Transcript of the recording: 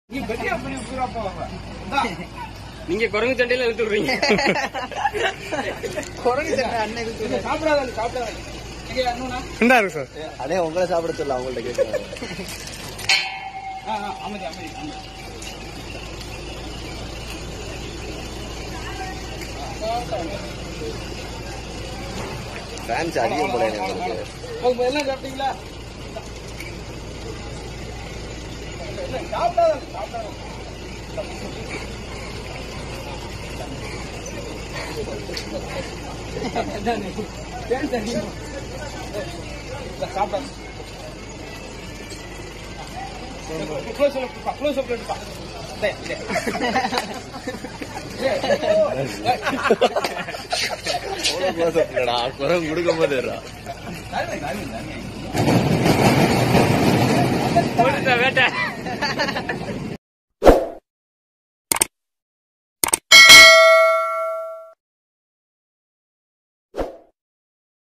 நீ கட்டியா பண்ணி பூரா போவாங்க இந்தா. நீங்க குரங்கு சண்டையில இழுத்து விடுறீங்க குரங்கு சட்டை அண்ணன் இதை இருக்கு சாப்பிடாத சாப்பிடாத இங்க அண்ணா இந்தா இருக்கு சார் அண்ணே உங்களை சாப்பிட சொல்ல அவங்கள்ட்ட கேட்கலாம் ஆ ஆ, அமைதி அமைதி அமைதி ஃபேன்ஸ் அதிகம் போல உங்களுக்கு போதும், போதும். எல்லாம் சாப்பிட்டீங்களா இல்லை, சாப்பிடாத சாப்பிடாத ஏன் தெரியும்? இல்லை, சாப்பிடாத க்ளோஸ் அப் க்ளோஸ் அப் எடுப்பா இதே இதே அவ்வளோ க்ளோஸ் அப் இல்லடா குரங்கு கொடுக்க போதுடா தாழ்மை தாழ்மை தாழ்மை போட்டுட்டா வேட்டை